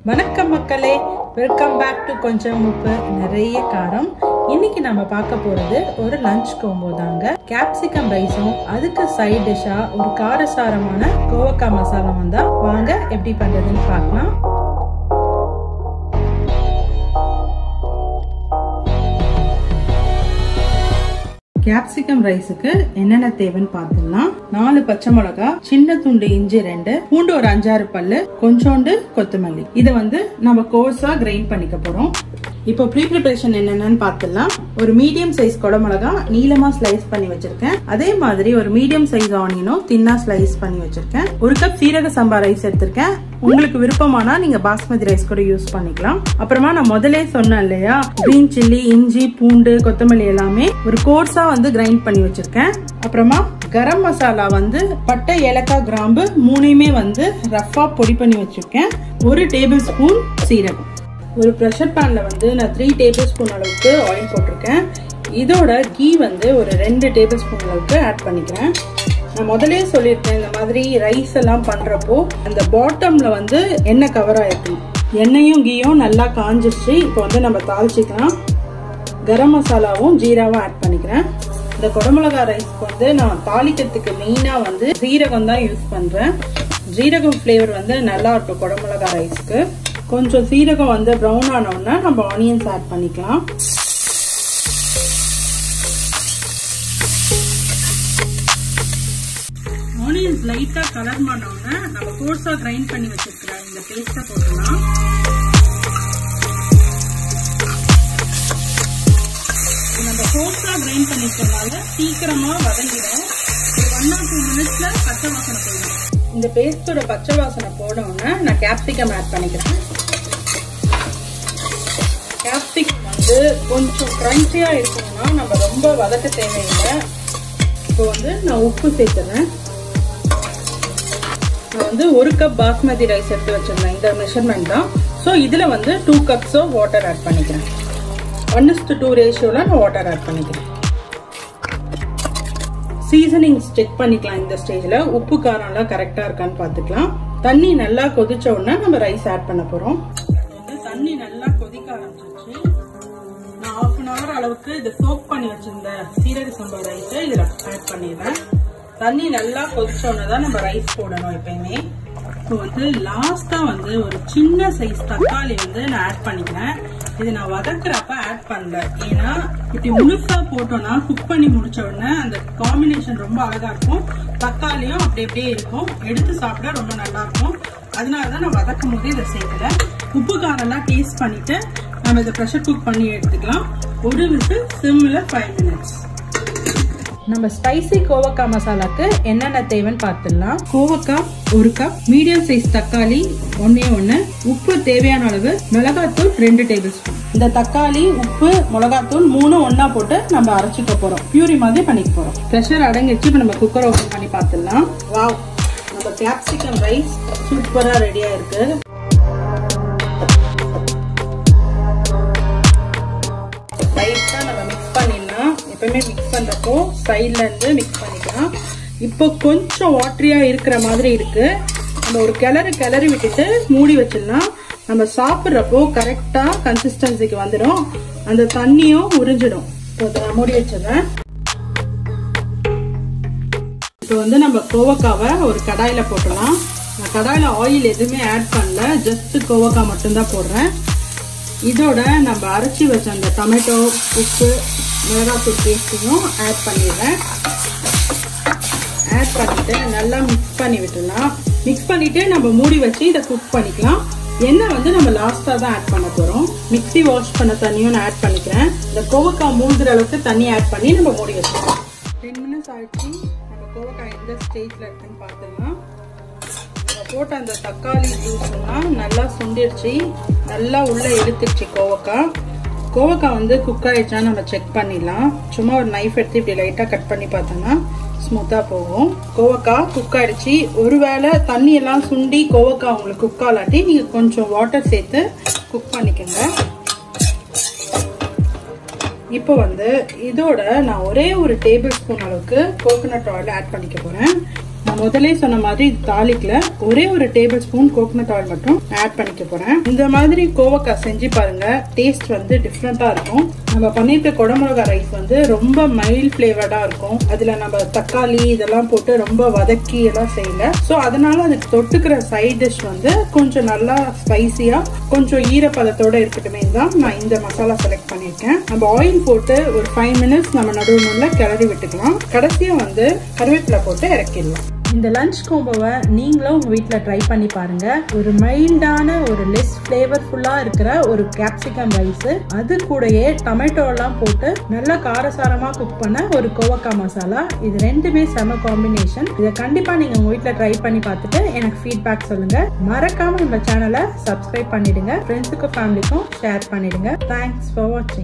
வணக்கம் மக்களே welcome back to கொஞ்சம் உப்பு நிறைய காரம் இன்னைக்கு நம்ம பார்க்க போறது ஒரு லஞ்ச் கோம்போ தாங்க கேப்சிகம் ரைஸும் அதுக்கு சைட் டிஷ்ஷா ஒரு காரசாரமான கோவக்காய் மசாலா வந்தா வாங்க எப்படி பண்றதுன்னு பார்க்கலாம் கேப்சிகம் ரைஸுக்கு என்னென்ன தேவைன்னு பார்த்தோம்னா நாலு பச்சை மிளகா சின்ன துண்டு இஞ்சி ரெண்டு பூண்டு ஒரு அஞ்சாறு பல்லு கொஞ்சோண்டு கொத்தமல்லி இதை வந்து நம்ம கோர்ஸா கிரைண்ட் பண்ணிக்க போறோம் இப்போ ப்ரீ ப்ரிப்பரேஷன் என்னென்னு பார்த்துடலாம் ஒரு மீடியம் சைஸ் குடமிளகா நீளமா ஸ்லைஸ் பண்ணி வச்சிருக்கேன் அதே மாதிரி ஒரு மீடியம் சைஸ் ஆனியனும் தின்னா ஸ்லைஸ் பண்ணி வச்சிருக்கேன் ஒரு கப் சீரக சம்பா ரைஸ் எடுத்திருக்கேன் உங்களுக்கு விருப்பமானா நீங்க பாஸ்மதி ரைஸ் கூட யூஸ் பண்ணிக்கலாம் அப்புறமா நான் முதலே சொன்னேன் இல்லையா கிரீன் சில்லி இஞ்சி பூண்டு கொத்தமல்லி எல்லாமே ஒரு கோர்ஸா வந்து கிரைண்ட் பண்ணி வச்சிருக்கேன் அப்புறமா கரம் மசாலா வந்து பட்டை ஏலக்காய் கிராம்பு மூணையுமே வந்து ரஃபா பொடி பண்ணி வச்சிருக்கேன் ஒரு டேபிள் ஸ்பூன் சீரகம் ஒரு ப்ரெஷர் பேன்ல வந்து நான் த்ரீ டேபிள் ஸ்பூன் அளவுக்கு ஆயில் போட்டிருக்கேன் இதோட கீ வந்து ஒரு ரெண்டு டேபிள் ஸ்பூன் அளவுக்கு ஆட் பண்ணிக்கிறேன் நான் முதலே சொல்லியிருக்கேன் இந்த மாதிரி ரைஸ் எல்லாம் பண்றப்போ அந்த பாட்டம்ல வந்து எண்ணெய் கவர் ஆயிருக்கணும் எண்ணெயும் கீயும் நல்லா காஞ்சிருச்சு இப்போ வந்து நம்ம தாளிச்சிக்கலாம் கரம் மசாலாவும் ஜீராவும் ஆட் பண்ணிக்கிறேன் இந்த குடமிளகா ரைஸ்க்கு வந்து நான் தாளிக்கிறதுக்கு மெயினாக வந்து ஜீரகம் தான் யூஸ் பண்ணுறேன் ஜீரகம் ஃப்ளேவர் வந்து நல்லா இருக்கும் குடமிளகா ரைஸ்க்கு கொஞ்சம் சீரகம் வந்து ப்ரௌன் ஆனோன்னா நம்ம ஆனியன்ஸ் ஆட் பண்ணிக்கலாம் ஆனியன்ஸ் லைட்டா கலர் பண்ணோம்னா நம்ம கோர்ஸா கிரைண்ட் பண்ணி வச்சிருக்கிற இந்த பேஸ்ட்டை போட்டுக்கலாம் நம்ம கோர்ஸா கிரைண்ட் பண்ணிக்கிறதுனால சீக்கிரமா வதங்கிடும் ஒரு ஒன் ஆர் டூ மினிட்ஸ்ல பச்சை வாசனை போயிடும் இந்த பேஸ்டோட பச்சை வாசனை போடணும்னா நான் கேப்சிகம் ஆட் பண்ணிக்கிறேன் கேப்சிகம் வந்து கொஞ்சம் கிரன்ச்சியா இருக்கணும்னா நம்ம ரொம்ப வதக்க தேவையில்லை இப்போ வந்து நான் உப்பு சேர்த்துறேன் நான் வந்து ஒரு கப் பாஸ்மதி ரைஸ் எடுத்து வச்சிருந்தேன் இந்த மெஷர்மெண்ட் தான் ஸோ இதில் வந்து டூ கப்ஸோ வாட்டர் ஆட் பண்ணிக்கிறேன் ஒன் இஸ்டு டூ ரேஷியோவில் நான் வாட்டர் ஆட் பண்ணிக்கிறேன் சீசனிங்ஸ் செக் பண்ணிக்கலாம் இந்த ஸ்டேஜில் உப்பு காரம்லாம் கரெக்டாக இருக்கான்னு பார்த்துக்கலாம் தண்ணி நல்லா கொதிச்ச உடனே நம்ம ரைஸ் ஆட் பண்ண போகிறோம் வந்து தண்ணி நல்லா கொதிக்க ஆரம்பிச்சிருச்சு நான் ஆஃப் அன் ஹவர் அளவுக்கு இதை சோப் பண்ணி வச்சிருந்த சீரக சம்பா ரைஸை இதில் ஆட் பண்ணிடுறேன் தண்ணி நல்லா கொதிச்சோன்னு தான் நம்ம ரைஸ் போடணும் எப்பயுமே இப்போ வந்து லாஸ்டா வந்து ஒரு சின்ன சைஸ் தக்காளி வந்து நான் ஆட் பண்ணிக்கிறேன் இது நான் வதக்குறப்ப ஆட் பண்ணல ஏன்னா இப்படி முழுசா போட்டோம்னா குக் பண்ணி முடிச்ச உடனே அந்த காம்பினேஷன் ரொம்ப அழகா இருக்கும் தக்காளியும் அப்படி அப்படியே இருக்கும் எடுத்து சாப்பிட ரொம்ப நல்லா இருக்கும் அதனாலதான் நான் வதக்கும் போது இதை சேர்க்கல உப்பு காரெல்லாம் டேஸ்ட் பண்ணிட்டு நம்ம இதை ப்ரெஷர் குக் பண்ணி எடுத்துக்கலாம் ஒரு விசில் சிம்ல ஃபைவ் மினிட்ஸ் நம்ம ஸ்பைசி கோவக்காய் மசாலாக்கு என்னென்ன தேவைன்னு பார்த்துடலாம் கோவக்காய் ஒரு கப் மீடியம் சைஸ் தக்காளி ஒன்னே ஒன்று உப்பு தேவையான அளவு மிளகாத்தூள் ரெண்டு டேபிள் ஸ்பூன் இந்த தக்காளி உப்பு மிளகாத்தூள் மூணு ஒன்னா போட்டு நம்ம அரைச்சிக்க போறோம் பியூரி மாதிரி பண்ணிக்க போறோம் ப்ரெஷர் அடங்கிடுச்சு இப்போ நம்ம குக்கர் ஓப்பன் பண்ணி பார்த்துடலாம் வாவ் நம்ம கேப்சிகம் ரைஸ் சூப்பரா ரெடியா இருக்கு லைட்டாக நம்ம மிக்ஸ் பண்ணிடலாம் எப்பவுமே மிக்ஸ் பண்ணுறப்போ சைட்ல இருந்து மிக்ஸ் பண்ணிக்கலாம் இப்போ கொஞ்சம் வாட்டரியா இருக்கிற மாதிரி இருக்கு நம்ம ஒரு கிளறு கிளறி விட்டுட்டு மூடி வச்சிடலாம் நம்ம சாப்பிட்றப்போ கரெக்டா கன்சிஸ்டன்சிக்கு வந்துடும் அந்த தண்ணியும் உறிஞ்சிடும் இப்போ மூடி வச்சிடுறேன் இப்போ வந்து நம்ம கோவக்காவை ஒரு கடாயில போட்டலாம் நான் கடாயில ஆயில் எதுவுமே ஆட் பண்ணல ஜஸ்ட் கோவக்காய் மட்டும்தான் போடுறேன் இதோட நம்ம அரைச்சி வச்ச அந்த டொமேட்டோ உப்பு மிளகாத்தூள் பேஸ்ட்டையும் ஆட் பண்ணிடுறேன் ஆட் பண்ணிட்டு நல்லா மிக்ஸ் பண்ணி விட்டுலாம் மிக்ஸ் பண்ணிட்டு நம்ம மூடி வச்சு இதை குக் பண்ணிக்கலாம் எண்ணெய் வந்து நம்ம லாஸ்டா தான் ஆட் பண்ண போறோம் மிக்ஸி வாஷ் பண்ண தண்ணியும் நான் ஆட் பண்ணிக்கிறேன் இந்த கோவக்காய் மூழ்கிற அளவுக்கு தண்ணி ஆட் பண்ணி நம்ம மூடி வச்சுக்கலாம் டென் மினிட்ஸ் ஆயிடுச்சு நம்ம கோவக்காய் எந்த ஸ்டேஜ்ல இருக்குன்னு பார்த்துக்கலாம் போட்ட அந்த தக்காளி ஜூஸ்லாம் நல்லா சுண்டிடுச்சு நல்லா உள்ள இழுத்துச்சு கோவக்காய் கோவக்காய் வந்து குக் ஆயிடுச்சான்னு நம்ம செக் பண்ணிடலாம் சும்மா ஒரு நைஃப் எடுத்து இப்படி லைட்டாக கட் பண்ணி பார்த்தோம்னா ஸ்மூத்தாக போகும் கோவக்காய் குக் ஆயிடுச்சு ஒருவேளை தண்ணி எல்லாம் சுண்டி கோவக்காய் உங்களுக்கு குக் ஆலாட்டி நீங்கள் கொஞ்சம் வாட்டர் சேர்த்து குக் பண்ணிக்கோங்க இப்போ வந்து இதோட நான் ஒரே ஒரு டேபிள் ஸ்பூன் அளவுக்கு கோகோனட் ஆயில் ஆட் பண்ணிக்க போறேன் நான் முதலே சொன்ன மாதிரி இது தாளிக்கல ஒரே ஒரு டேபிள் ஸ்பூன் கோகனட் ஆயில் மட்டும் ஆட் பண்ணிக்க போறேன் இந்த மாதிரி கோவக்காய் செஞ்சு பாருங்க டேஸ்ட் வந்து டிஃப்ரெண்டா இருக்கும் நம்ம பண்ணிருக்க குடமிளகா ரைஸ் வந்து ரொம்ப மைல்ட் ஃபிளேவர்டா இருக்கும் அதுல நம்ம தக்காளி இதெல்லாம் போட்டு ரொம்ப வதக்கி எல்லாம் செய்யல சோ அதனால அதுக்கு தொட்டுக்கிற சைட் டிஷ் வந்து கொஞ்சம் நல்லா ஸ்பைசியா கொஞ்சம் ஈரப்பதத்தோட இருக்கட்டுமே தான் நான் இந்த மசாலா செலக்ட் பண்ணிருக்கேன் நம்ம ஆயில் போட்டு ஒரு ஃபைவ் மினிட்ஸ் நம்ம நடுவுல கிளறி விட்டுக்கலாம் கடைசியா வந்து கருவேப்பிலை போட்டு இறக்கிடலாம் இந்த லஞ்ச் கோம்போவை நீங்களும் உங்கள் வீட்டில் ட்ரை பண்ணி பாருங்க ஒரு மைல்டான ஒரு லெஸ் ஃப்ளேவர்ஃபுல்லாக இருக்கிற ஒரு கேப்சிகம் ரைஸு அது கூடயே டொமேட்டோலாம் போட்டு நல்லா காரசாரமாக குக் பண்ண ஒரு கோவக்காய் மசாலா இது ரெண்டுமே செம காம்பினேஷன் இதை கண்டிப்பாக நீங்கள் உங்கள் வீட்டில் ட்ரை பண்ணி பார்த்துட்டு எனக்கு ஃபீட்பேக் சொல்லுங்கள் மறக்காமல் நம்ம சேனலை சப்ஸ்கிரைப் பண்ணிடுங்க ஃப்ரெண்ட்ஸுக்கும் ஃபேமிலிக்கும் ஷேர் பண்ணிடுங்க தேங்க்ஸ் ஃபார் வாட்சிங்